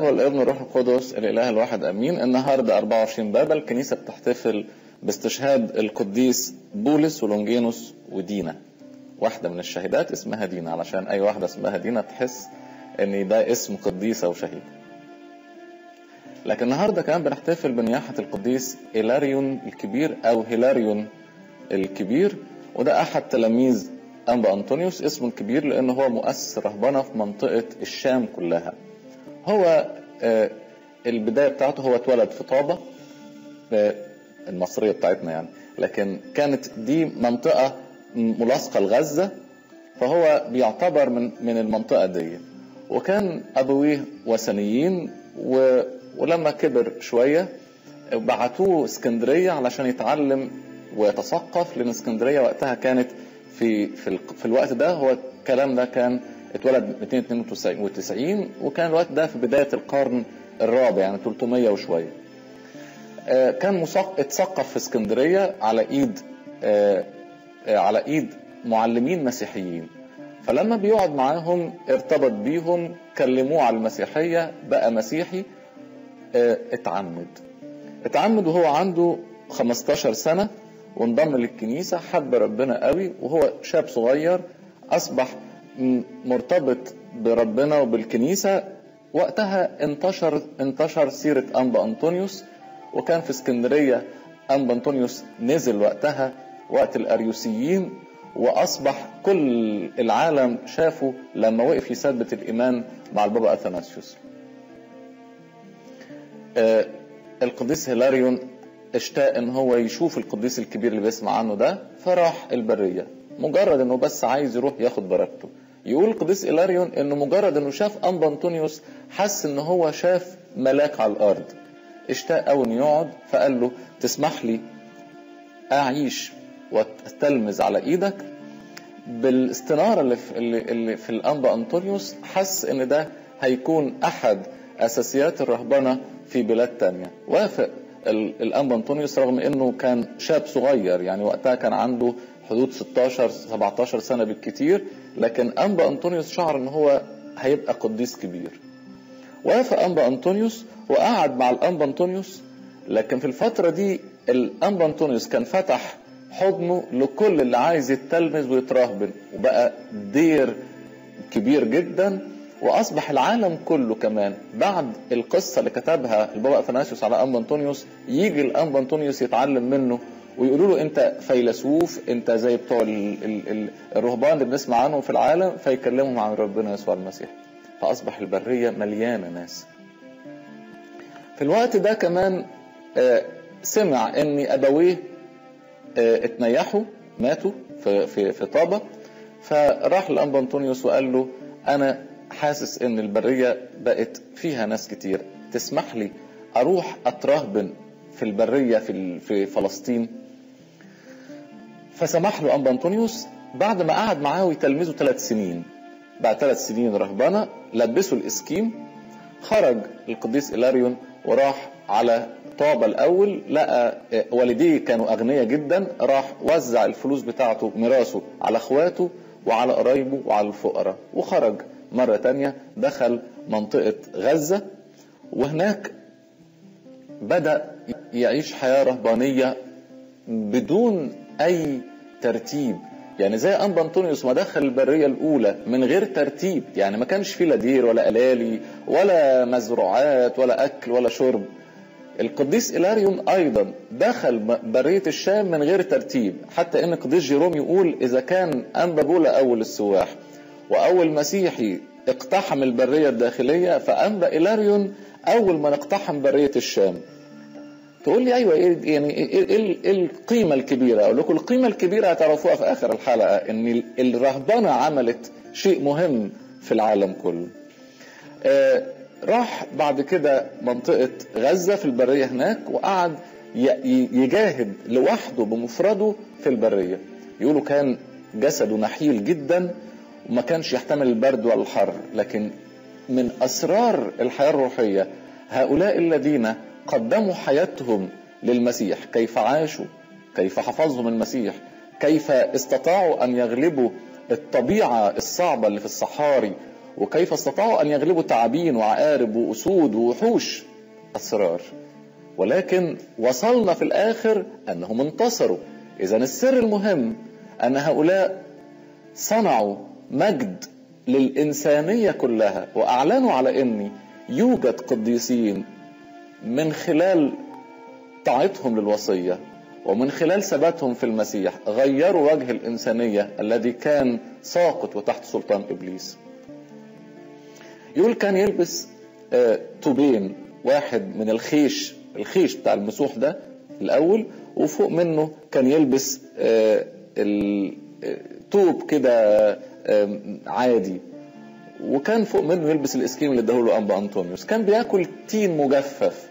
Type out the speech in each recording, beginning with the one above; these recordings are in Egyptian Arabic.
والابن والروح القدس الاله الواحد امين النهارده 24 بابا الكنيسه بتحتفل باستشهاد القديس بولس ولونجينوس ودينا واحده من الشهيدات اسمها دينا علشان اي واحده اسمها دينا تحس ان ده اسم قديسه وشهيد لكن النهارده كمان بنحتفل بنياحه القديس هيلاريون الكبير او هيلاريون الكبير وده احد تلاميذ انبا انطونيوس اسمه الكبير لانه هو مؤسس رهبنه في منطقه الشام كلها هو آه، البدايه بتاعته هو اتولد في طابه آه، المصريه بتاعتنا يعني لكن كانت دي منطقه ملاصقه لغزه فهو بيعتبر من من المنطقه دي وكان ابويه وثنيين و ولما كبر شويه بعتوه اسكندريه علشان يتعلم ويتثقف لان اسكندريه وقتها كانت في في, ال- في الوقت ده هو الكلام ده كان اتولد 292 وكان الوقت ده في بدايه القرن الرابع يعني 300 وشويه. آه، كان مثق- اتثقف في اسكندريه على ايد آه، آه، على ايد معلمين مسيحيين فلما بيقعد معاهم ارتبط بيهم كلموه على المسيحيه بقى مسيحي آه، اتعمد اتعمد وهو عنده 15 سنة وانضم للكنيسة حب ربنا قوي وهو شاب صغير أصبح م- مرتبط بربنا وبالكنيسة وقتها انتشر انتشر سيرة أنبا أنطونيوس وكان في اسكندرية أنبا أنطونيوس نزل وقتها وقت الأريوسيين وأصبح كل العالم شافه لما وقف يثبت الإيمان مع البابا أثناسيوس آه، القديس هيلاريون اشتاق ان هو يشوف القديس الكبير اللي بيسمع عنه ده فراح البريه مجرد انه بس عايز يروح ياخد بركته يقول القديس هيلاريون انه مجرد انه شاف انبا انطونيوس حس ان هو شاف ملاك على الارض اشتاق قوي انه يقعد فقال له تسمح لي اعيش واستلمذ على ايدك بالاستناره اللي في, اللي, اللي في الانبا انطونيوس حس ان ده هيكون احد اساسيات الرهبنه في بلاد تانية وافق ال- الانبا انطونيوس رغم انه كان شاب صغير يعني وقتها كان عنده حدود 16 17 سنه بالكتير لكن انبا انطونيوس شعر ان هو هيبقى قديس كبير وافق انبا انطونيوس وقعد مع الانبا انطونيوس لكن في الفتره دي الانبا انطونيوس كان فتح حضنه لكل اللي عايز يتلمذ ويترهبن وبقى دير كبير جدا واصبح العالم كله كمان بعد القصه اللي كتبها البابا اثناسيوس على انبا انطونيوس يجي الانبا انطونيوس يتعلم منه ويقولوا له انت فيلسوف انت زي بتوع ال- ال- ال- الرهبان اللي بنسمع عنهم في العالم فيكلمهم عن ربنا يسوع المسيح فاصبح البريه مليانه ناس في الوقت ده كمان آه، سمع ان ابويه آه، اتنيحوا ماتوا في في في طابه فراح لانبا انطونيوس وقال له انا حاسس ان البريه بقت فيها ناس كتير تسمح لي اروح اترهبن في البريه في ال- في فلسطين فسمح له انبا انطونيوس بعد ما قعد معاه ويتلمذه ثلاث سنين بعد ثلاث سنين رهبنه لبسه الاسكيم خرج القديس إلاريون وراح على طابة الأول لقى آه، والديه كانوا أغنياء جدا راح وزع الفلوس بتاعته ميراثه على أخواته وعلى قرايبه وعلى الفقراء وخرج مرة تانية دخل منطقة غزة وهناك بدأ يعيش حياة رهبانية بدون أي ترتيب يعني زي أنبا أنطونيوس ما دخل البرية الأولى من غير ترتيب يعني ما كانش فيه لا دير ولا ألالي ولا مزروعات ولا أكل ولا شرب القديس إلاريون أيضا دخل م- برية الشام من غير ترتيب حتى إن القديس جيروم يقول إذا كان أنبا بولا أول السواح وأول مسيحي اقتحم البرية الداخلية فأنبا إلاريون أول من اقتحم برية الشام تقول لي ايوه ايه يعني ايه إيه- إيه القيمه الكبيره؟ اقول لكم القيمه الكبيره هتعرفوها في اخر الحلقه ان ال- الرهبنه عملت شيء مهم في العالم كله. آه، راح بعد كده منطقه غزه في البريه هناك وقعد ي- ي- يجاهد لوحده بمفرده في البريه. يقولوا كان جسده نحيل جدا وما كانش يحتمل البرد ولا الحر لكن من اسرار الحياه الروحيه هؤلاء الذين قدموا حياتهم للمسيح كيف عاشوا كيف حفظهم المسيح كيف استطاعوا ان يغلبوا الطبيعه الصعبه اللي في الصحاري وكيف استطاعوا أن يغلبوا تعابين وعقارب وأسود ووحوش أسرار ولكن وصلنا في الآخر أنهم انتصروا إذا السر المهم أن هؤلاء صنعوا مجد للإنسانية كلها وأعلنوا على أن يوجد قديسين من خلال طاعتهم للوصية ومن خلال ثباتهم في المسيح غيروا وجه الإنسانية الذي كان ساقط وتحت سلطان إبليس يقول كان يلبس آه توبين واحد من الخيش الخيش بتاع المسوح ده الأول وفوق منه كان يلبس آه التوب كده آه عادي وكان فوق منه يلبس الاسكيم اللي اداهوله انبا انطونيوس كان بياكل تين مجفف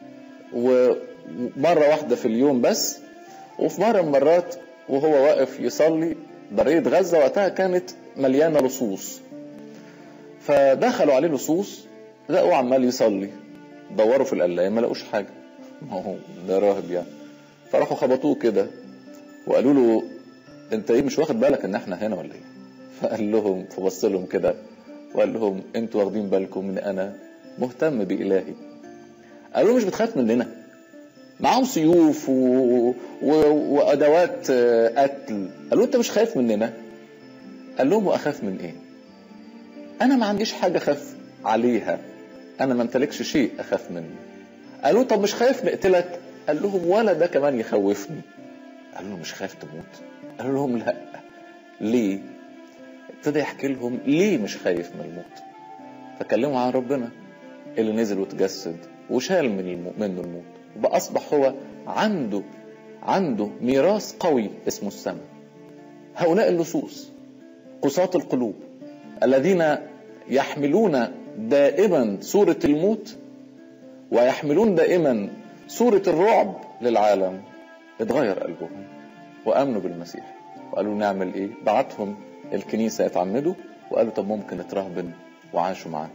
ومره واحده في اليوم بس وفي مره من المرات وهو واقف يصلي برية غزة وقتها كانت مليانة لصوص فدخلوا عليه لصوص لقوا عمال يصلي دوروا في القلاية ما لقوش حاجة ما هو ده راهب يعني فراحوا خبطوه كده وقالوا له انت ايه مش واخد بالك ان احنا هنا ولا ايه فقال لهم فبص لهم كده وقال لهم انتوا واخدين بالكم ان انا مهتم بإلهي قالوا مش بتخاف مننا معاهم سيوف و... و... وادوات قتل قالوا انت مش خايف مننا قال لهم واخاف من ايه انا ما عنديش حاجه اخاف عليها انا ما امتلكش شيء اخاف منه قالوا طب مش خايف نقتلك قال لهم ولا ده كمان يخوفني قالوا له مش خايف تموت قالوا لهم لا ليه ابتدى يحكي لهم ليه مش خايف من الموت فكلموا عن ربنا اللي نزل وتجسد وشال من الم... منه الموت وبقى اصبح هو عنده عنده ميراث قوي اسمه السماء هؤلاء اللصوص قساة القلوب الذين يحملون دائما صورة الموت ويحملون دائما صورة الرعب للعالم اتغير قلبهم وامنوا بالمسيح وقالوا نعمل ايه بعتهم الكنيسة يتعمدوا وقالوا طب ممكن نترهبن وعاشوا معاه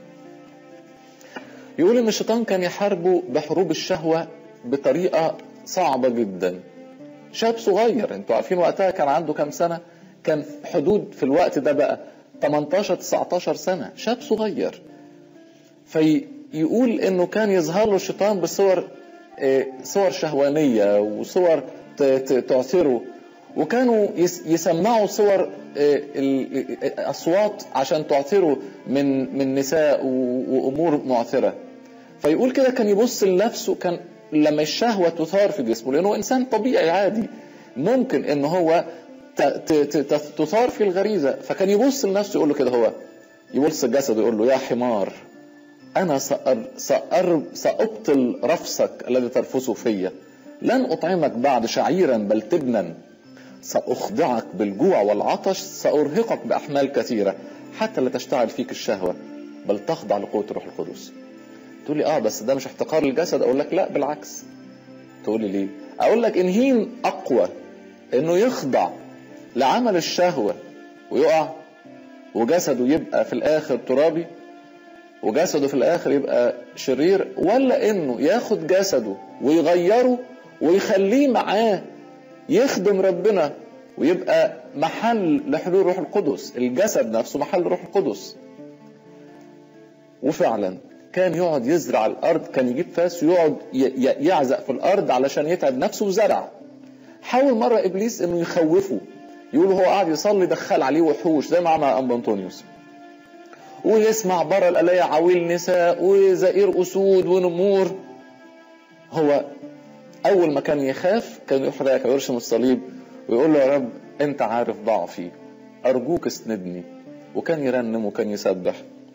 يقول ان الشيطان كان يحاربه بحروب الشهوة بطريقة صعبة جدا شاب صغير انتوا عارفين وقتها كان عنده كام سنة كان حدود في الوقت ده بقى 18 19 سنة شاب صغير فيقول انه كان يظهر له الشيطان بصور صور شهوانية وصور تعثره وكانوا يسمعوا صور اصوات عشان تعثروا من من نساء وامور معثره فيقول كده كان يبص لنفسه كان لما الشهوه تثار في جسمه لانه انسان طبيعي عادي ممكن ان هو تثار في الغريزه فكان يبص لنفسه يقول له كده هو يبص الجسد يقول له يا حمار انا سأر سأر سأبطل رفسك الذي ترفسه فيا لن اطعمك بعد شعيرا بل تبنا سأخضعك بالجوع والعطش سأرهقك بأحمال كثيرة حتى لا تشتعل فيك الشهوة بل تخضع لقوة الروح القدس تقول لي اه بس ده مش احتقار للجسد اقول لك لا بالعكس تقول لي ليه اقول لك ان هين اقوى انه يخضع لعمل الشهوة ويقع وجسده يبقى في الاخر ترابي وجسده في الاخر يبقى شرير ولا انه ياخد جسده ويغيره ويخليه معاه يخدم ربنا ويبقى محل لحلول روح القدس الجسد نفسه محل روح القدس وفعلا كان يقعد يزرع الارض كان يجيب فاس ويقعد يعزق في الارض علشان يتعب نفسه وزرع حاول مره ابليس انه يخوفه يقول هو قاعد يصلي دخل عليه وحوش زي ما عمل انبا انطونيوس ويسمع بره القلاية عويل نساء وزئير اسود ونمور هو اول ما كان يخاف كان يروح رايح يرشم الصليب ويقول له يا رب انت عارف ضعفي ارجوك اسندني وكان يرنم وكان يسبح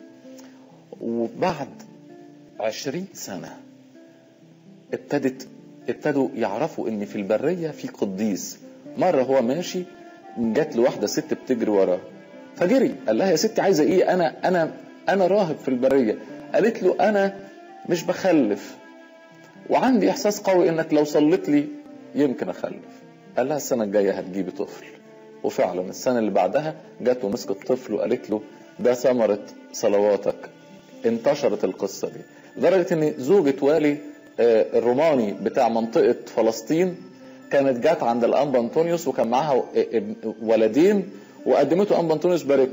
وبعد عشرين سنة ابتدت ابتدوا يعرفوا ان في البرية في قديس مرة هو ماشي جات له واحدة ست بتجري وراه فجري قال لها يا ستي عايزة ايه انا انا انا راهب في البرية قالت له انا مش بخلف وعندي احساس قوي انك لو صليت لي يمكن اخلف قال لها السنه الجايه هتجيبي طفل وفعلا السنه اللي بعدها جت ومسكت طفل وقالت له ده ثمره صلواتك انتشرت القصه دي لدرجه ان زوجة والي الروماني بتاع منطقه فلسطين كانت جت عند الانبا انطونيوس وكان معاها ولدين وقدمته انبا انطونيوس باركهم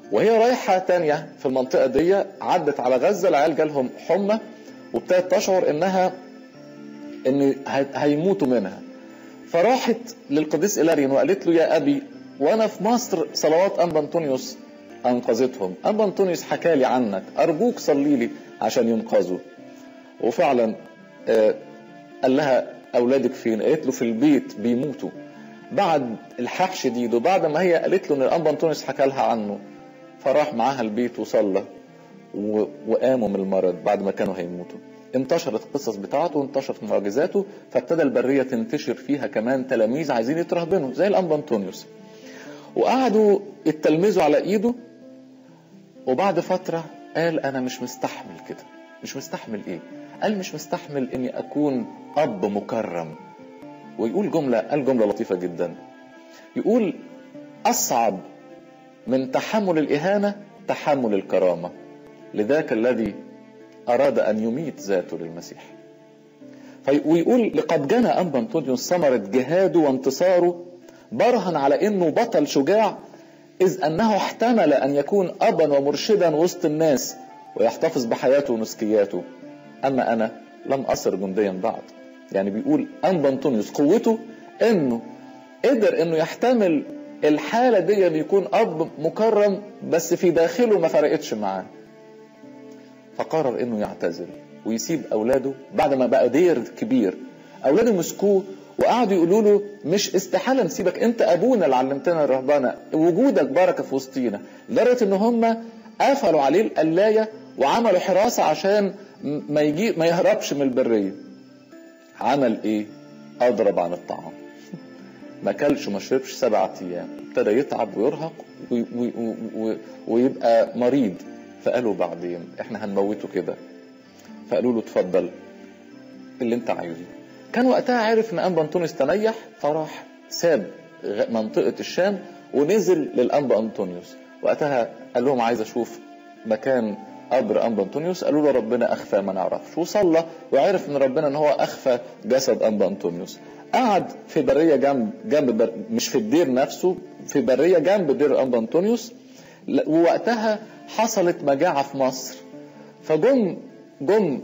وهي رايحة تانية في المنطقة دي عدت على غزة العيال جالهم حمى وابتدت تشعر انها ان هيموتوا منها فراحت للقديس إلاريون وقالت له يا أبي وأنا في مصر صلوات أنبا أنطونيوس أنقذتهم أنبا أنطونيوس حكى لي عنك أرجوك صلي لي عشان ينقذوا وفعلا آه قال لها أولادك فين قالت له في البيت بيموتوا بعد الحاح شديد وبعد ما هي قالت له ان الانبا انطونيوس حكى لها عنه فراح معاها البيت وصلى وقاموا من المرض بعد ما كانوا هيموتوا انتشرت القصص بتاعته وانتشرت معجزاته فابتدى البريه تنتشر فيها كمان تلاميذ عايزين يترهبنوا زي الانبا انطونيوس وقعدوا يتلمذوا على ايده وبعد فتره قال انا مش مستحمل كده مش مستحمل ايه قال مش مستحمل اني اكون اب مكرم ويقول جمله قال جمله لطيفه جدا يقول اصعب من تحمل الاهانه تحمل الكرامه لذاك الذي أراد أن يميت ذاته للمسيح ويقول لقد جنى أنبا أنطونيوس ثمرة جهاده وانتصاره برهن على أنه بطل شجاع إذ أنه احتمل أن يكون أبا ومرشدا وسط الناس ويحتفظ بحياته ونسكياته أما أنا لم أصر جنديا بعد يعني بيقول أنبا أنطونيوس قوته أنه قدر أنه يحتمل الحالة دي أن يكون أب مكرم بس في داخله ما فرقتش معاه فقرر انه يعتزل ويسيب اولاده بعد ما بقى دير كبير اولاده مسكوه وقعدوا يقولوا له مش استحاله نسيبك انت ابونا اللي علمتنا الرهبنه وجودك بركه في وسطينا لدرجه ان هم قفلوا عليه القلايه وعملوا حراسه عشان ما يجي ما يهربش من البريه عمل ايه اضرب عن الطعام ما كلش وما شربش سبعة ايام ابتدى يتعب ويرهق ويبقى مريض فقالوا بعدين احنا هنموته كده فقالوا له اتفضل اللي انت عايزه كان وقتها عارف ان انبا انطونيوس تنيح فراح ساب منطقة الشام ونزل للانبا انطونيوس وقتها قال لهم عايز اشوف مكان قبر انبا انطونيوس قالوا له ربنا اخفى ما نعرفش وصلى وعرف من ربنا ان هو اخفى جسد انبا انطونيوس قعد في بريه جنب جنب بر مش في الدير نفسه في بريه جنب دير انبا انطونيوس ووقتها حصلت مجاعة في مصر فجم جم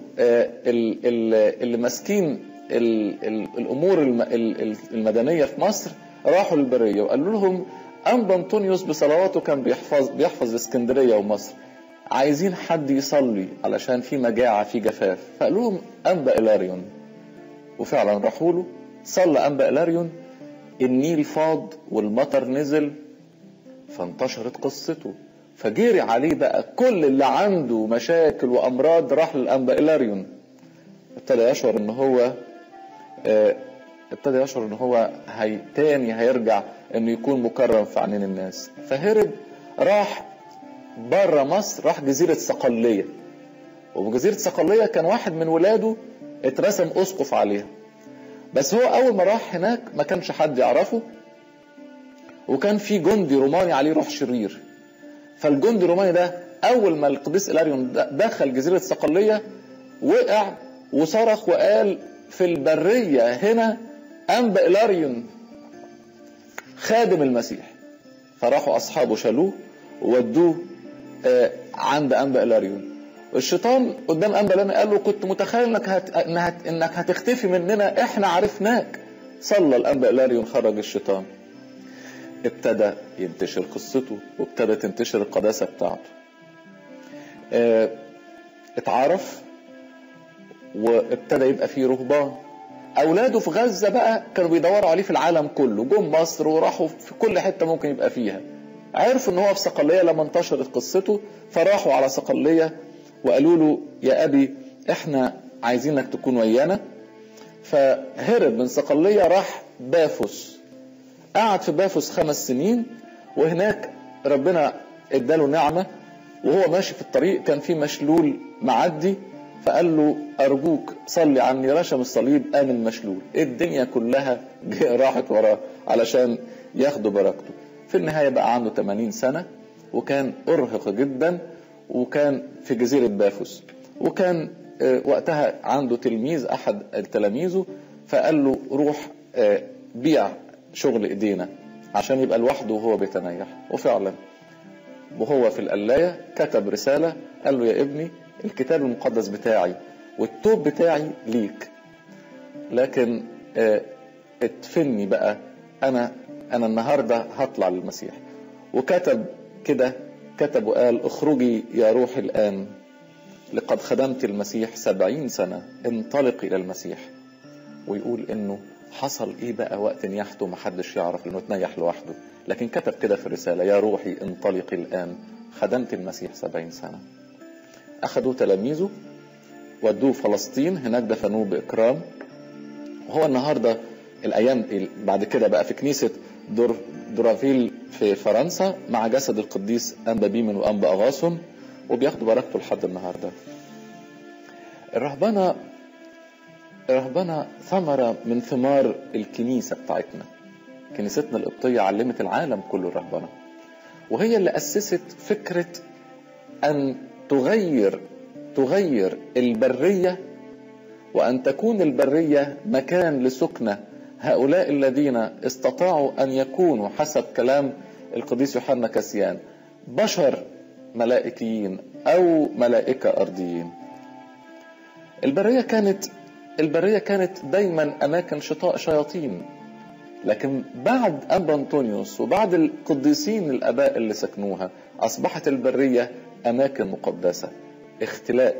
اللي ماسكين الامور المدنيه في مصر راحوا للبريه وقالوا لهم انبا انطونيوس بصلواته كان بيحفظ بيحفظ اسكندريه ومصر عايزين حد يصلي علشان في مجاعه في جفاف فقالوا لهم انبا الاريون وفعلا راحوا له صلى انبا الاريون النيل فاض والمطر نزل فانتشرت قصته فجري عليه بقى كل اللي عنده مشاكل وامراض راح للانبا الاريون ابتدى يشعر ان هو اه ابتدى يشعر ان هو هي تاني هيرجع انه يكون مكرم في عينين الناس فهرب راح بره مصر راح جزيرة صقلية وبجزيرة صقلية كان واحد من ولاده اترسم اسقف عليها بس هو اول ما راح هناك ما كانش حد يعرفه وكان في جندي روماني عليه روح شرير فالجندي الروماني ده اول ما القديس الاريون دخل جزيره صقليه وقع وصرخ وقال في البريه هنا انبا الاريون خادم المسيح فراحوا اصحابه شالوه وودوه عند انبا الاريون الشيطان قدام انبا الاريون قال له كنت متخيل انك هت... انك هتختفي مننا احنا عرفناك صلى الانبا الاريون خرج الشيطان ابتدى ينتشر قصته وابتدى تنتشر القداسه بتاعته اه اتعرف وابتدى يبقى فيه رهبان اولاده في غزه بقى كانوا بيدوروا عليه في العالم كله جم مصر وراحوا في كل حته ممكن يبقى فيها عرفوا ان هو في صقليه لما انتشرت قصته فراحوا على صقليه وقالوا له يا ابي احنا عايزينك تكون ويانا فهرب من صقليه راح بافوس قعد في بافوس خمس سنين وهناك ربنا اداله نعمة وهو ماشي في الطريق كان في مشلول معدي فقال له أرجوك صلي عني رشم الصليب قام المشلول الدنيا كلها راحت وراه علشان ياخدوا بركته في النهاية بقى عنده 80 سنة وكان أرهق جدا وكان في جزيرة بافوس وكان وقتها عنده تلميذ أحد تلاميذه فقال له روح بيع شغل ايدينا عشان يبقى لوحده وهو بيتنيح وفعلا وهو في القلاية كتب رسالة قال له يا ابني الكتاب المقدس بتاعي والتوب بتاعي ليك لكن اه ادفني بقى انا انا النهارده هطلع للمسيح وكتب كده كتب وقال اخرجي يا روحي الان لقد خدمت المسيح سبعين سنة انطلق إلى المسيح ويقول إنه حصل إيه بقى وقت نياحته محدش يعرف لأنه تنيح لوحده لكن كتب كده في الرسالة يا روحي انطلقي الآن خدمت المسيح سبعين سنة أخذوا تلاميذه ودوه فلسطين هناك دفنوه بإكرام وهو النهاردة الأيام بعد كده بقى في كنيسة دور دورافيل في فرنسا مع جسد القديس أنبا بيمن وأنبا أغاصم وبياخدوا بركته لحد النهارده. الرهبنه الرهبنه ثمره من ثمار الكنيسه بتاعتنا. كنيستنا القبطيه علمت العالم كله الرهبنه. وهي اللي اسست فكره ان تغير تغير البريه وان تكون البريه مكان لسكنه هؤلاء الذين استطاعوا ان يكونوا حسب كلام القديس يوحنا كاسيان بشر ملائكيين او ملائكه ارضيين البريه كانت البريه كانت دايما اماكن شطاء شياطين لكن بعد ابا انطونيوس وبعد القديسين الاباء اللي سكنوها اصبحت البريه اماكن مقدسه اختلاء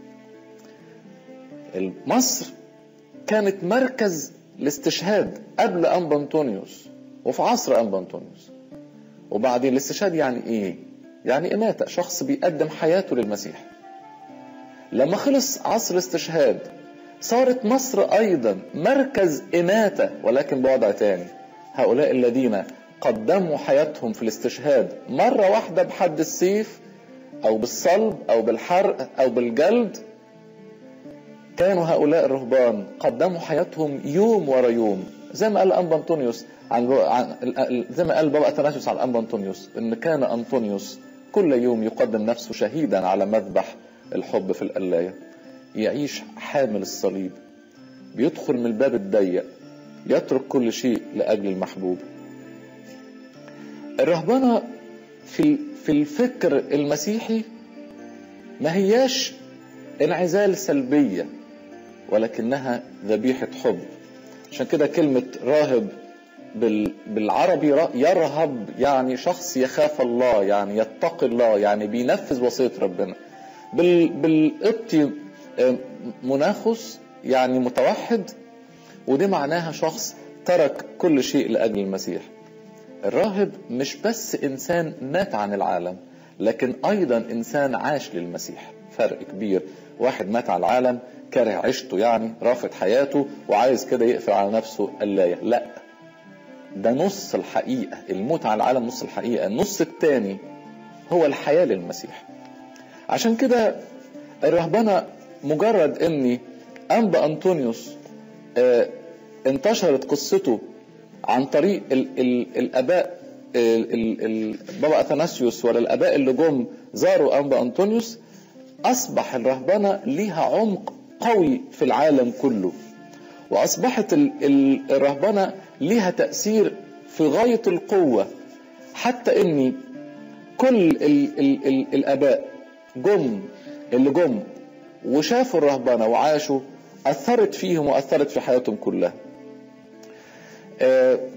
مصر كانت مركز الاستشهاد قبل انبا انطونيوس وفي عصر انبا انطونيوس وبعدين الاستشهاد يعني ايه يعني إماتة شخص بيقدم حياته للمسيح لما خلص عصر الاستشهاد صارت مصر أيضا مركز إماتة ولكن بوضع تاني هؤلاء الذين قدموا حياتهم في الاستشهاد مرة واحدة بحد السيف أو بالصلب أو بالحرق أو بالجلد كانوا هؤلاء الرهبان قدموا حياتهم يوم ورا يوم زي ما قال أنبا أنطونيوس عن زي ما قال بابا أثناسيوس عن أنبا أنطونيوس إن كان أنطونيوس كل يوم يقدم نفسه شهيدا على مذبح الحب في القلاية يعيش حامل الصليب بيدخل من الباب الضيق يترك كل شيء لأجل المحبوب الرهبنة في في الفكر المسيحي ما هياش انعزال سلبية ولكنها ذبيحة حب عشان كده كلمة راهب بالعربي يرهب يعني شخص يخاف الله يعني يتقي الله يعني بينفذ وصية ربنا بالقبطي مناخس يعني متوحد ودي معناها شخص ترك كل شيء لأجل المسيح الراهب مش بس إنسان مات عن العالم لكن أيضا إنسان عاش للمسيح فرق كبير واحد مات على العالم كاره عيشته يعني رافض حياته وعايز كده يقفل على نفسه اللاية لا ده نص الحقيقة الموت على العالم نص الحقيقة النص الثاني هو الحياة للمسيح عشان كده الرهبنة مجرد اني انبا انطونيوس اه انتشرت قصته عن طريق ال ال الاباء ال ال بابا اثناسيوس ولا الاباء اللي جم زاروا انبا انطونيوس اصبح الرهبنه ليها عمق قوي في العالم كله واصبحت الرهبنه ليها تاثير في غايه القوه حتى اني كل ال ال ال الاباء جم اللي جم وشافوا الرهبنه وعاشوا اثرت فيهم واثرت في حياتهم كلها آه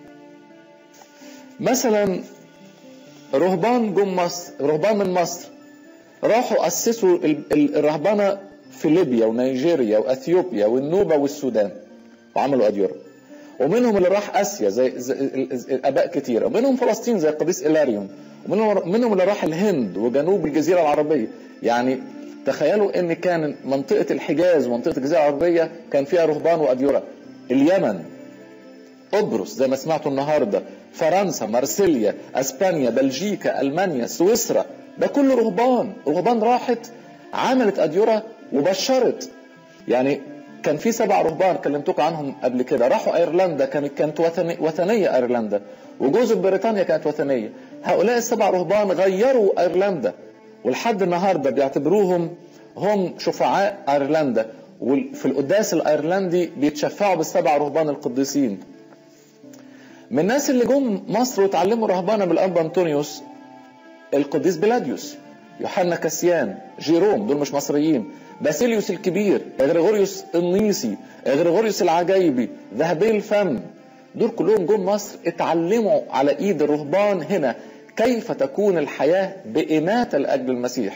مثلا رهبان جم مصر رهبان من مصر راحوا اسسوا الرهبنه في ليبيا ونيجيريا واثيوبيا والنوبه والسودان وعملوا اديره ومنهم اللي راح اسيا زي, زي اباء كتيره ومنهم فلسطين زي القديس الاريوم ومنهم منهم اللي راح الهند وجنوب الجزيره العربيه يعني تخيلوا ان كان منطقه الحجاز ومنطقه الجزيره العربيه كان فيها رهبان واديره اليمن قبرص زي ما سمعتوا النهارده فرنسا مارسيليا اسبانيا بلجيكا المانيا سويسرا ده كله رهبان رهبان راحت عملت اديره وبشرت يعني كان في سبع رهبان كلمتكم عنهم قبل كده راحوا ايرلندا كانت كانت وثني وثنيه ايرلندا وجزر بريطانيا كانت وثنيه هؤلاء السبع رهبان غيروا ايرلندا ولحد النهارده بيعتبروهم هم شفعاء ايرلندا وفي القداس الايرلندي بيتشفعوا بالسبع رهبان القديسين من الناس اللي جم مصر وتعلموا رهبانه من الانبا انطونيوس القديس بلاديوس يوحنا كاسيان جيروم دول مش مصريين باسيليوس الكبير اغريغوريوس النيسي اغريغوريوس العجايبي ذهبي الفم دول كلهم جم مصر اتعلموا على ايد الرهبان هنا كيف تكون الحياة بإماتة لأجل المسيح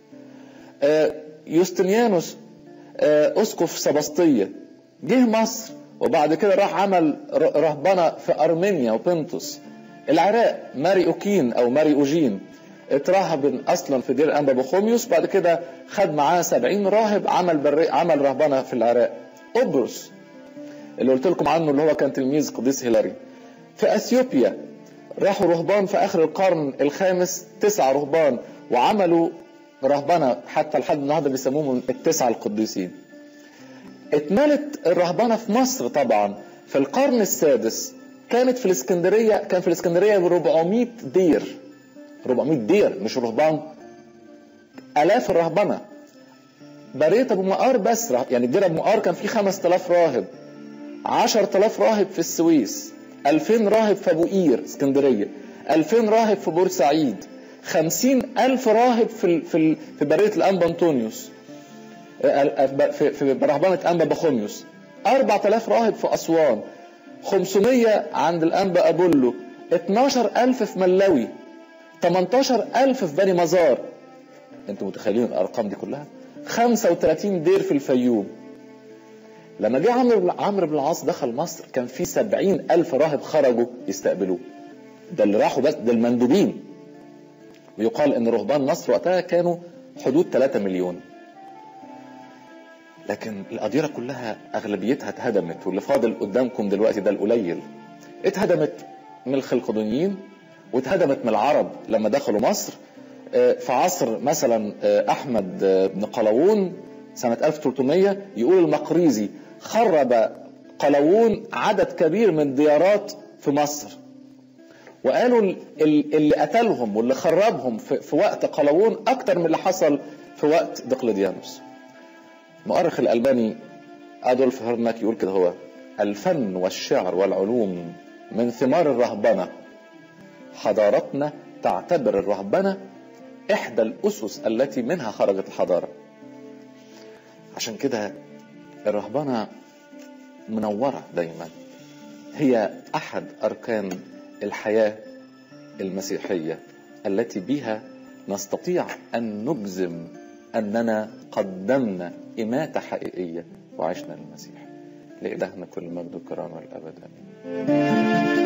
يوستنيانوس أسقف سبسطية جه مصر وبعد كده راح عمل رهبنة في أرمينيا وبنطس العراق ماري أوكين أو ماري أوجين اترهب اصلا في دير انبا بخوميوس بعد كده خد معاه 70 راهب عمل بري عمل رهبنه في العراق قبرص اللي قلت لكم عنه اللي هو كان تلميذ قديس هيلاري في اثيوبيا راحوا رهبان في اخر القرن الخامس تسع رهبان وعملوا رهبنه حتى لحد النهارده بيسموهم التسعه القديسين اتملت الرهبنه في مصر طبعا في القرن السادس كانت في الاسكندريه كان في الاسكندريه ب 400 دير 400 دير مش رهبان الاف الرهبنه بريت ابو مقار بس يعني دير ابو مقار كان فيه 5000 راهب 10000 راهب في السويس 2000 راهب في ابو قير اسكندريه 2000 راهب في بورسعيد 50000 راهب في في في بريه الانبا انطونيوس في في رهبنه انبا بخوميوس 4000 راهب في اسوان 500 عند الانبا ابولو 12000 في ملاوي 18000 في بني مزار انتوا متخيلين الارقام دي كلها 35 دير في الفيوم لما جه عمرو عمرو بن العاص دخل مصر كان في 70 ألف راهب خرجوا يستقبلوه ده اللي راحوا بس ده المندوبين ويقال ان رهبان مصر وقتها كانوا حدود 3 مليون لكن الأديرة كلها أغلبيتها اتهدمت واللي فاضل قدامكم دلوقتي ده القليل اتهدمت من الخلقدونيين واتهدمت من العرب لما دخلوا مصر في عصر مثلا احمد بن قلاوون سنة 1300 يقول المقريزي خرب قلاوون عدد كبير من ديارات في مصر وقالوا اللي قتلهم واللي خربهم في وقت قلاوون اكتر من اللي حصل في وقت دقلديانوس مؤرخ الالباني ادولف هرناك يقول كده هو الفن والشعر والعلوم من ثمار الرهبنه حضارتنا تعتبر الرهبنة إحدى الأسس التي منها خرجت الحضارة عشان كده الرهبنة منورة دايما هي أحد أركان الحياة المسيحية التي بها نستطيع أن نجزم أننا قدمنا إماتة حقيقية وعشنا للمسيح لإلهنا كل مجد وكرامة الأبد آمين